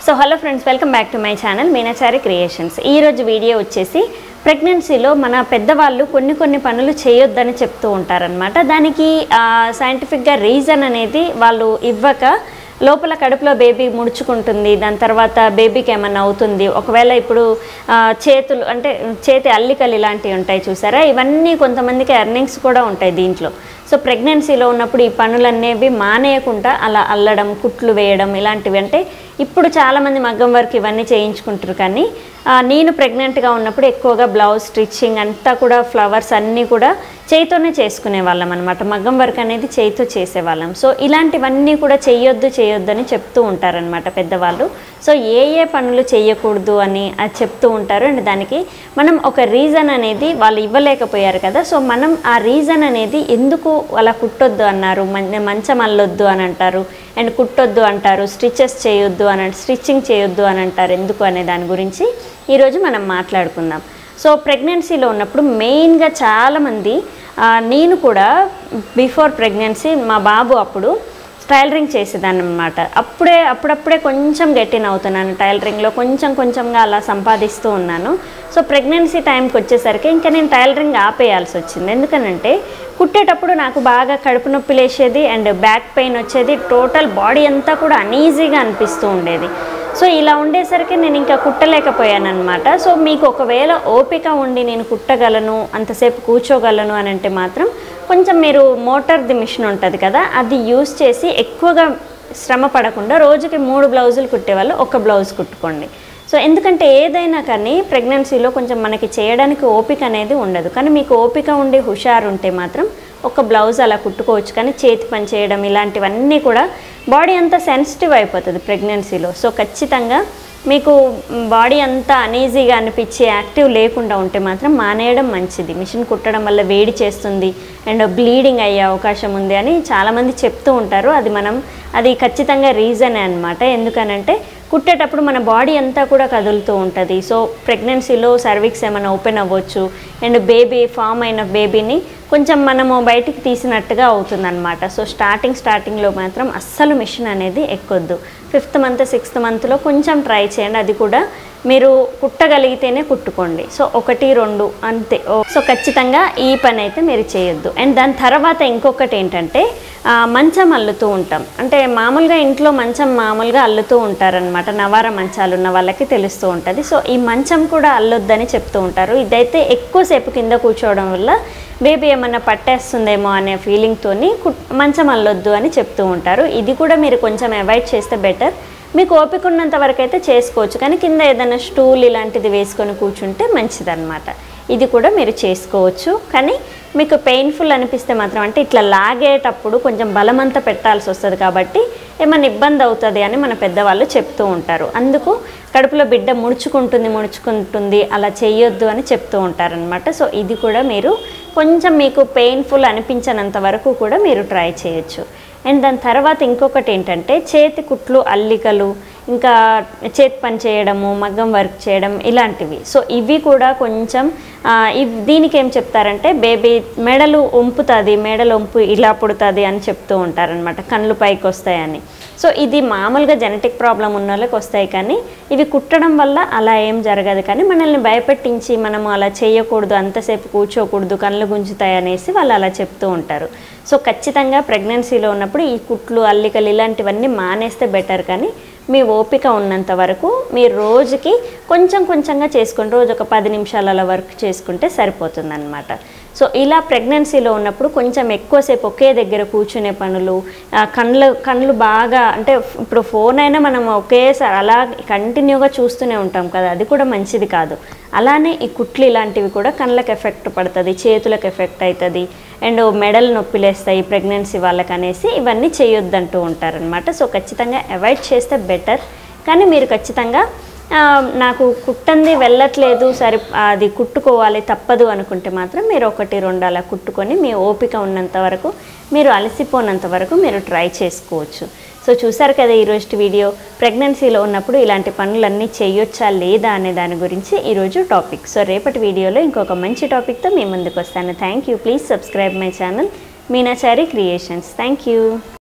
so hello friends welcome back to my channel Meenachari creations ఈరోజు video వచ్చేసి ప్రెగ్నెన్సీలో మన పెద్దవాళ్ళు కొన్ని కొన్ని పనులు చేయొద్దని చెప్తూ ఉంటారనమాట దానికి సైంటిఫిక్గా రీజన్ అనేది వాళ్ళు ఇవ్వక లోపల కడుపులో బేబీ ముడుచుకుంటుంది దాని తర్వాత బేబీకి ఏమన్నా అవుతుంది ఒకవేళ ఇప్పుడు ఆ, చేతులు అంటే చేతి అల్లికలు ఇలాంటివి ఉంటాయి చూసారా ఇవన్నీ కొంతమందికి ఎర్నింగ్స్ కూడా ఉంటాయి దీంట్లో సో ప్రెగ్నెన్సీలో ఉన్నప్పుడు ఈ పనులు అనేవి మానేయకుండా అలా అల్లడం కుట్లు వేయడం ఇలాంటివి అంటే ఇప్పుడు చాలామంది మగ్గం వర్క్ ఇవన్నీ చేయించుకుంటారు కానీ ఆ, నేను ప్రెగ్నెంట్గా ఉన్నప్పుడు ఎక్కువగా బ్లౌజ్ స్టిచ్చింగ్ అంతా కూడా ఫ్లవర్స్ అన్నీ కూడా చేయితోనే చేసుకునే వాళ్ళం అనమాట మగ్గం వర్క్ అనేది చేయితో చేసేవాళ్ళం సో ఇలాంటివన్నీ కూడా చేయొద్దు చేయొద్దు అని చెప్తూ ఉంటారనమాట పెద్దవాళ్ళు సో ఏ ఏ పనులు చేయకూడదు అని అది చెప్తూ ఉంటారు అండ్ దానికి మనం ఒక రీజన్ అనేది వాళ్ళు ఇవ్వలేకపోయారు కదా సో మనం ఆ రీజన్ అనేది ఎందుకు అలా కుట్టొద్దు అన్నారు మం- మంచం అల్లొద్దు అని అంటారు అండ్ కుట్టొద్దు అంటారు స్టిచెస్ చేయొద్దు అని స్టిచ్చింగ్ చేయొద్దు అని అంటారు ఎందుకు అనే దాని గురించి ఈరోజు మనం మాట్లాడుకుందాం సో ప్రెగ్నెన్సీలో ఉన్నప్పుడు మెయిన్గా చాలామంది ఆ, నేను కూడా బిఫోర్ ప్రెగ్నెన్సీ మా బాబు అప్పుడు టైలరింగ్ చేసేదాన్ని అనమాట అప్పుడే అప్పుడప్పుడే కొంచెం గెట్టిన్ అవుతున్నాను టైలరింగ్లో కొంచెం కొంచెంగా అలా సంపాదిస్తూ ఉన్నాను సో ప్రెగ్నెన్సీ టైంకి వచ్చేసరికి ఇంకా నేను టైలరింగ్ ఆపేయాల్సి వచ్చింది ఎందుకనంటే కుట్టేటప్పుడు నాకు బాగా కడుపు నొప్పి లేచేది అండ్ బ్యాక్ పెయిన్ వచ్చేది టోటల్ బాడీ అంతా కూడా అనీజీగా అనిపిస్తూ ఉండేది సో ఇలా ఉండేసరికి నేను ఇంకా కుట్టలేకపోయాను అనమాట సో మీకు ఒకవేళ ఓపిక ఉండి నేను కుట్టగలను అంతసేపు కూర్చోగలను అని అంటే మాత్రం కొంచెం మీరు మోటార్ది మిషన్ ఉంటుంది కదా అది యూస్ చేసి ఎక్కువగా శ్రమ పడకుండా రోజుకి మూడు బ్లౌజులు కుట్టేవాళ్ళు ఒక బ్లౌజ్ కుట్టుకోండి సో ఎందుకంటే ఏదైనా కానీ ప్రెగ్నెన్సీలో కొంచెం మనకి చేయడానికి ఓపిక అనేది ఉండదు కానీ మీకు ఓపిక ఉండి హుషారు ఉంటే మాత్రం ఒక బ్లౌజ్ అలా కుట్టుకోవచ్చు కానీ చేతి పని చేయడం ఇలాంటివన్నీ కూడా బాడీ అంతా సెన్సిటివ్ అయిపోతుంది ప్రెగ్నెన్సీలో సో ఖచ్చితంగా మీకు బాడీ అంతా అనీజీగా అనిపించి యాక్టివ్ లేకుండా ఉంటే మాత్రం మానేయడం మంచిది మిషన్ కుట్టడం వల్ల వేడి చేస్తుంది అండ్ బ్లీడింగ్ అయ్యే అవకాశం ఉంది అని చాలామంది చెప్తూ ఉంటారు అది మనం అది ఖచ్చితంగా రీజనే అనమాట ఎందుకనంటే కుట్టేటప్పుడు మన బాడీ అంతా కూడా కదులుతూ ఉంటుంది సో ప్రెగ్నెన్సీలో సర్విక్స్ ఏమైనా ఓపెన్ అవ్వచ్చు అండ్ బేబీ ఫామ్ అయిన బేబీని కొంచెం మనము బయటికి తీసినట్టుగా అవుతుందన్నమాట సో స్టార్టింగ్ స్టార్టింగ్లో మాత్రం అస్సలు మిషన్ అనేది ఎక్కొద్దు ఫిఫ్త్ మంత్ సిక్స్త్ మంత్లో కొంచెం ట్రై చేయండి అది కూడా మీరు కుట్టగలిగితేనే కుట్టుకోండి సో ఒకటి రెండు అంతే ఓ- సో ఖచ్చితంగా ఈ పని అయితే మీరు చేయొద్దు అండ్ దాని తర్వాత ఇంకొకటి ఏంటంటే ఆ, మంచం అల్లుతూ ఉంటాం అంటే మామూలుగా ఇంట్లో మంచం మామూలుగా అల్లుతూ ఉంటారనమాట నవార మంచాలు ఉన్న వాళ్ళకి తెలుస్తూ ఉంటుంది సో ఈ మంచం కూడా అల్లొద్దని చెప్తూ ఉంటారు ఇదైతే ఎక్కువసేపు కింద కూర్చోవడం వల్ల బేబీ ఏమన్నా పట్టేస్తుందేమో అనే ఫీలింగ్తోని మంచం అల్లొద్దు అని చెప్తూ ఉంటారు ఇది కూడా మీరు కొంచెం అవాయిడ్ చేస్తే బెటర్ మీకు ఓపిక ఉన్నంత వరకు అయితే చేసుకోవచ్చు కానీ కింద ఏదైనా స్టూల్ ఇలాంటిది వేసుకొని కూర్చుంటే మంచిదన్నమాట ఇది కూడా మీరు చేసుకోవచ్చు కానీ మీకు పెయిన్ఫుల్ అనిపిస్తే మాత్రం అంటే ఇట్లా లాగేటప్పుడు కొంచెం బలమంతా పెట్టాల్సి వస్తుంది కాబట్టి ఏమైనా ఇబ్బంది అవుతుంది అని మన పెద్దవాళ్ళు చెప్తూ ఉంటారు అందుకు కడుపులో బిడ్డ ముడుచుకుంటుంది ముడుచుకుంటుంది అలా చేయొద్దు అని చెప్తూ ఉంటారనమాట సో ఇది కూడా మీరు కొంచెం మీకు పెయిన్ఫుల్ అనిపించనంత వరకు కూడా మీరు ట్రై చేయొచ్చు అండ్ దాని తర్వాత ఇంకొకటి ఏంటంటే చేతి కుట్లు అల్లికలు ఇంకా చేతి పని చేయడము మగ్గం వర్క్ చేయడం ఇలాంటివి సో ఇవి కూడా కొంచెం ఆ, ఇవ్ దీనికి ఏం చెప్తారంటే బేబీ మెడలు వంపుతుంది మెడలు వంపు ఇలా పుడుతుంది అని చెప్తూ ఉంటారనమాట కళ్ళు పైకి వస్తాయని సో ఇది మామూలుగా జెనెటిక్ ప్రాబ్లం ఉన్న వాళ్ళకి వస్తాయి కానీ ఇవి కుట్టడం వల్ల అలా ఏం జరగదు కానీ మనల్ని భయపెట్టించి మనము అలా చేయకూడదు అంతసేపు కూర్చోకూడదు కళ్ళు గుంజుతాయి అనేసి వాళ్ళు అలా చెప్తూ ఉంటారు సో ఖచ్చితంగా ప్రెగ్నెన్సీలో ఉన్నప్పుడు ఈ కుట్లు అల్లికలు ఇలాంటివన్నీ మానేస్తే బెటర్ కానీ మీ ఓపిక ఉన్నంత వరకు మీరు రోజుకి కొంచెం కొంచెంగా చేసుకుని రోజు ఒక పది నిమిషాల అలా వర్క్ చేసుకుంటే సరిపోతుంది సో ఇలా ప్రెగ్నెన్సీలో ఉన్నప్పుడు కొంచెం ఎక్కువసేపు ఒకే దగ్గర కూర్చునే పనులు ఆ, కళ్ళు కళ్ళు బాగా అంటే ఇప్పుడు ఫోన్ అయినా మనం ఒకేసారి అలా కంటిన్యూగా చూస్తూనే ఉంటాం కదా అది కూడా మంచిది కాదు అలానే ఈ కుట్లు ఇలాంటివి కూడా కళ్ళకి ఎఫెక్ట్ పడుతుంది చేతులకు ఎఫెక్ట్ అవుతుంది అండ్ మెడలు నొప్పిలేస్తాయి ప్రెగ్నెన్సీ వాళ్ళకి అనేసి ఇవన్నీ చేయొద్దంటూ ఉంటారనమాట సో ఖచ్చితంగా అవాయిడ్ చేస్తే బెటర్ కానీ మీరు ఖచ్చితంగా ఆ, నాకు కుట్టంది వెళ్ళట్లేదు సరి అది కుట్టుకోవాలి తప్పదు అనుకుంటే మాత్రం మీరు ఒకటి రెండు అలా కుట్టుకొని మీ ఓపిక ఉన్నంత వరకు మీరు అలసిపోనంత వరకు మీరు ట్రై చేసుకోవచ్చు సో చూసారు కదా ఈరోజు వీడియో ప్రెగ్నెన్సీలో ఉన్నప్పుడు ఇలాంటి పనులన్నీ చేయొచ్చా లేదా అనే దాని గురించి ఈరోజు టాపిక్ సో రేపటి వీడియోలో ఇంకొక మంచి టాపిక్తో మీ ముందుకు వస్తాను thank you please subscribe my channel Meenachari creations thank you